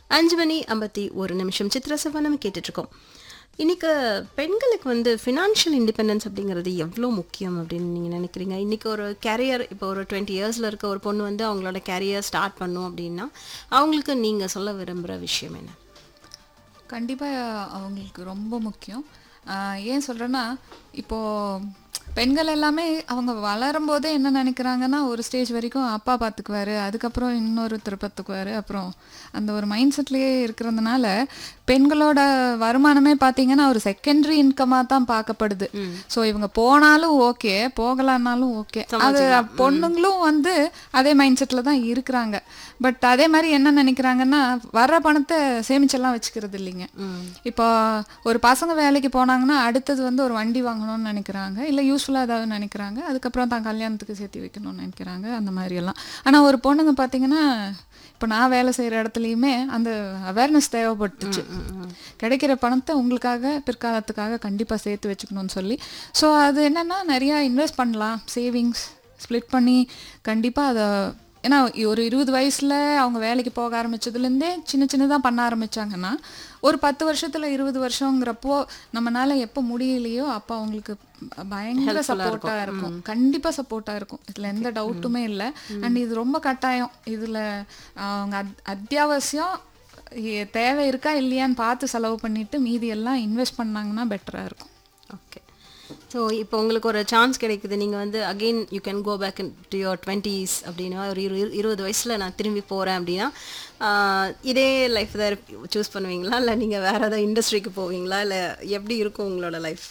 அஞ்சு மணி ஐம்பத்தி ஒரு நிமிஷம் சித்திரசவா நம்ம கேட்டுட்ருக்கோம் இன்னைக்கு பெண்களுக்கு வந்து ஃபினான்ஷியல் இண்டிபெண்டன்ஸ் அப்படிங்கிறது எவ்வளோ முக்கியம் அப்படின்னு நீங்கள் நினைக்கிறீங்க இன்றைக்கி ஒரு கேரியர் இப்போ ஒரு டுவெண்ட்டி இயர்ஸில் இருக்க ஒரு பொண்ணு வந்து அவங்களோட கேரியர் ஸ்டார்ட் பண்ணும் அப்படின்னா அவங்களுக்கு நீங்கள் சொல்ல விரும்புகிற விஷயம் என்ன கண்டிப்பாக அவங்களுக்கு ரொம்ப முக்கியம் ஆஹ் ஏன் சொல்கிறேன்னா இப்போது பெண்கள் எல்லாமே அவங்க வளரும்போதே என்ன நினைக்கிறாங்கன்னா ஒரு ஸ்டேஜ் வரைக்கும் அப்பா பார்த்துக்குவாரு அதுக்கப்புறம் இன்னொருத்தர் பார்த்துக்குவாரு அப்புறம் அந்த ஒரு மைண்ட் செட்லேயே இருக்கிறதுனால பெண்களோட வருமானமே பார்த்தீங்கன்னா ஒரு செகண்டரி இன்கமாக தான் பார்க்கப்படுது ஸோ இவங்க போனாலும் ஓகே போகலான்னாலும் ஓகே அது பொண்ணுங்களும் வந்து அதே மைண்ட் செட்டில் தான் இருக்கிறாங்க பட் அதே மாதிரி என்ன நினைக்கிறாங்கன்னா வர்ற பணத்தை சேமிச்செல்லாம் வச்சுக்கிறது இல்லைங்க இப்போ ஒரு பசங்க வேலைக்கு போனாங்கன்னா அடுத்தது வந்து ஒரு வண்டி வாங்கணும்னு நினைக்கிறாங்க இல்லை யூஸ்ஃபுல்லாக ஏதாவது நினைக்கிறாங்க அதுக்கப்புறம் தான் கல்யாணத்துக்கு சேர்த்து வைக்கணும்னு நினைக்கிறாங்க அந்த மாதிரி எல்லாம் ஆனால் ஒரு பொண்ணுங்க பார்த்தீங்கன்னா இப்போ நான் வேலை செய்கிற இடத்துலையுமே அந்த அவேர்னஸ் தேவைப்பட்டுச்சு கிடைக்கிற பணத்தை உங்களுக்காக பிற்காலத்துக்காக கண்டிப்பாக சேர்த்து வச்சுக்கணும்னு சொல்லி ஸோ அது என்னென்னா நிறையா இன்வெஸ்ட் பண்ணலாம் சேவிங்ஸ் ஸ்ப்ளிட் பண்ணி கண்டிப்பாக அதை ஏன்னா ஒரு இருபது வயசில் அவங்க வேலைக்கு போக ஆரம்பிச்சதுலேருந்தே சின்ன சின்னதாக பண்ண ஆரம்பிச்சாங்கன்னா ஒரு பத்து வருஷத்தில் இருபது வருஷங்கிறப்போ நம்மனால எப்போ முடியலையோ அப்போ அவங்களுக்கு பயங்கர சப்போர்ட்டாக இருக்கும் கண்டிப்பாக சப்போர்ட்டாக இருக்கும் இதில் எந்த டவுட்டுமே இல்லை அண்ட் இது ரொம்ப கட்டாயம் இதில் அவங்க அத் அத்தியாவசியம் எ- தேவை இருக்கா இல்லையான்னு பார்த்து செலவு பண்ணிட்டு மீதி எல்லாம் இன்வெஸ்ட் பண்ணாங்கன்னா பெட்டராக இருக்கும் ஓகே ஸோ இப்போ உங்களுக்கு ஒரு சான்ஸ் கிடைக்குது நீங்கள் வந்து again you can go back to your twenties அப்படின்னா ஒரு இரு இருபது வயசில் நான் திரும்பி போகிறேன் அப்படின்னா ஆஹ், இதே லைஃப் தான் சூஸ் பண்ணுவீங்களா இல்லை நீங்கள் வேறு ஏதாவது இண்டஸ்ட்ரிக்கு போவீங்களா இல்லை எப்படி இருக்கும் உங்களோட லைஃப்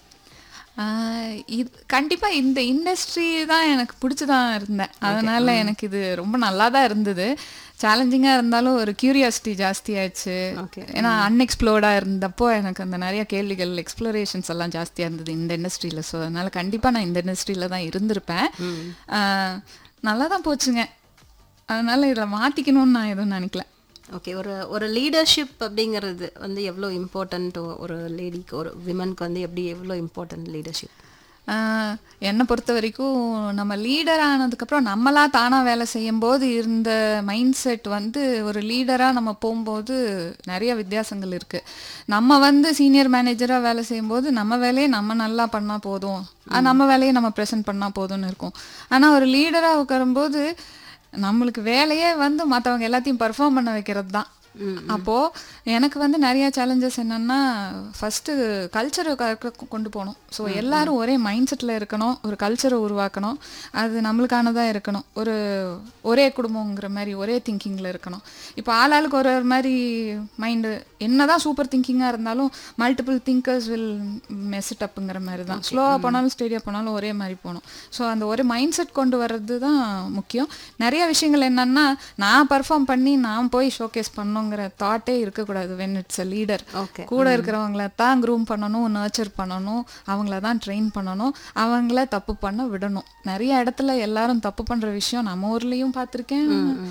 ஆஹ் இது கண்டிப்பாக இந்த இண்டஸ்ட்ரி தான் எனக்கு பிடிச்சி தான் இருந்தேன் அதனால எனக்கு இது ரொம்ப நல்லா தான் இருந்தது சேலஞ்சிங்காக இருந்தாலும் ஒரு கியூரியாசிட்டி ஜாஸ்தியாச்சு Okay. ஏன்னா அன்எக்ஸ்ப்ளோர்டாக இருந்தப்போ எனக்கு அந்த நிறைய கேள்விகள் எக்ஸ்ப்ளோரேஷன்ஸ் எல்லாம் ஜாஸ்தியாக இருந்தது இந்த இண்டஸ்ட்ரியில் ஸோ அதனால கண்டிப்பாக நான் இந்த இண்டஸ்ட்ரியில் தான் இருந்திருப்பேன் ஆஹ் நல்லா தான் போச்சுங்க அதனால இதில் மாற்றிக்கணும்னு நான் எதுவும் நினைக்கல ஓகே ஒரு ஒரு லீடர்ஷிப் அப்படிங்கிறது வந்து எவ்வளோ இம்பார்ட்டன்ட் ஒரு லேடிக்கு ஒரு விமனுக்கு வந்து எப்படி எவ்வளோ இம்பார்ட்டன்ட் லீடர்ஷிப் ஆஹ் என்னை பொறுத்த வரைக்கும் நம்ம லீடர் ஆனதுக்கப்புறம் நம்மளா தானாக வேலை செய்யும்போது இருந்த மைண்ட் செட் வந்து ஒரு லீடராக நம்ம போகும்போது நிறைய வித்தியாசங்கள் இருக்குது நம்ம வந்து சீனியர் மேனேஜராக வேலை செய்யும்போது நம்ம வேலையை நம்ம நல்லா பண்ணால் போதும் ஆஹ் நம்ம வேலையை நம்ம ப்ரெசென்ட் பண்ணால் போதும்னு இருக்கும் ஆனால் ஒரு லீடராக உட்காரும்போது நம்மளுக்கு வேலையே வந்து மற்றவங்க எல்லாத்தையும் பர்ஃபார்ம் பண்ண வைக்கிறது தான் அப்போது எனக்கு வந்து நிறைய சேலஞ்சஸ் என்னன்னா ஃபஸ்ட்டு கல்ச்சரை கொண்டு போகணும் ஸோ எல்லாரும் ஒரே மைண்ட் செட்டில் இருக்கணும் ஒரு கல்ச்சரை உருவாக்கணும் அது நம்மளுக்கானதாக இருக்கணும் ஒரு ஒரே குடும்பங்கிற மாதிரி ஒரே திங்கிங்கில் இருக்கணும் இப்போ ஆளாளுக்கு ஒரு ஒரு மாதிரி மைண்டு என்னதான் சூப்பர் திங்கிங்காக இருந்தாலும் மல்டிபிள் திங்கர்ஸ் வில் மெஸ்ட் அப்புங்கிற மாதிரி தான் ஸ்லோவாக போனாலும் ஸ்டேடியாக போனாலும் ஒரே மாதிரி போகணும் ஸோ அந்த ஒரு மைண்ட் செட் கொண்டு வர்றது தான் முக்கியம் நிறைய விஷயங்கள் என்னன்னா நான் பர்ஃபார்ம் பண்ணி நான் போய் ஷோகேஸ் பண்ணுங்கிற தாட்டே இருக்கக்கூடாது when it's a leader okay கூட இருக்கிறவங்கள தான் க்ரூம் பண்ணணும் நர்ச்சர் பண்ணணும் அவங்கள தான் ட்ரெயின் பண்ணணும் அவங்கள தப்பு பண்ண விடணும் நிறைய இடத்துல எல்லாரும் தப்பு பண்ற விஷயம் நம்ம ஊர்லயும் பார்த்துருக்கேன்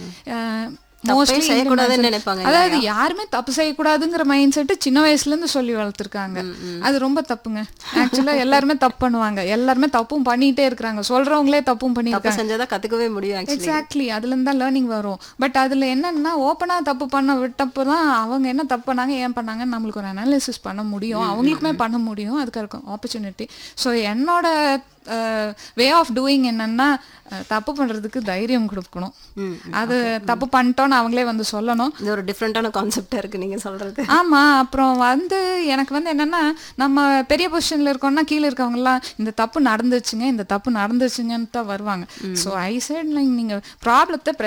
தப்பே செய்யக்கூடாதுன்னு நினைப்பாங்க அதாவது யாருமே தப்பு செய்யக்கூடாதுங்கிற மைண்ட் செட்டு சின்ன வயசுல இருந்து சொல்லி வளர்த்துருக்காங்க அது ரொம்ப தப்புங்க ஆக்சுவலா எல்லாருமே தப்பு பண்ணுவாங்க எல்லாருமே தப்பும் பண்ணிட்டே இருக்கிறாங்க சொல்றவங்களே தப்பும் தப்பு பண்ணிருக்காங்க செஞ்சாதான் கற்றுக்கவே முடியும் ஆக்சுவலி எக்ஸாக்ட்லி அதுல இருந்து தான் லேர்னிங் வரும் பட் அதுல என்னன்னா ஓப்பனா தப்பு பண்ண விட்டப்போ தான் அவங்க என்ன தப்பு பண்ணாங்க ஏன் பண்ணாங்கன்னு நம்மளுக்கு ஒரு அனாலிசிஸ் பண்ண முடியும் அவங்களுக்குமே பண்ண முடியும் அதுக்கு இருக்கும் ஆப்பர்ச்சுனிட்டி ஸோ என்னோட வே ஆஃப் டூயிங் என்னன்னா அஹ், தப்பு பண்றதுக்கு தைரியம் கொடுக்கணும் அது தப்பு பண்ணிட்டோன்னு அவங்களே வந்து சொல்லணும் இது ஒரு டிஃப்ரெண்ட்டான கான்செப்டாக இருக்குது நீங்கள் சொல்கிறது ஆமா அப்புறம் வந்து எனக்கு வந்து என்னன்னா நம்ம பெரிய பொசிஷன்ல இருக்கோம்னா கீழே இருக்கவங்க எல்லாம் இந்த தப்பு நடந்துச்சுங்க இந்த தப்பு நடந்துச்சுங்கன்னு தான் வருவாங்க ஸோ ஐ சைட் நீங்க ப்ராப்ளத்தை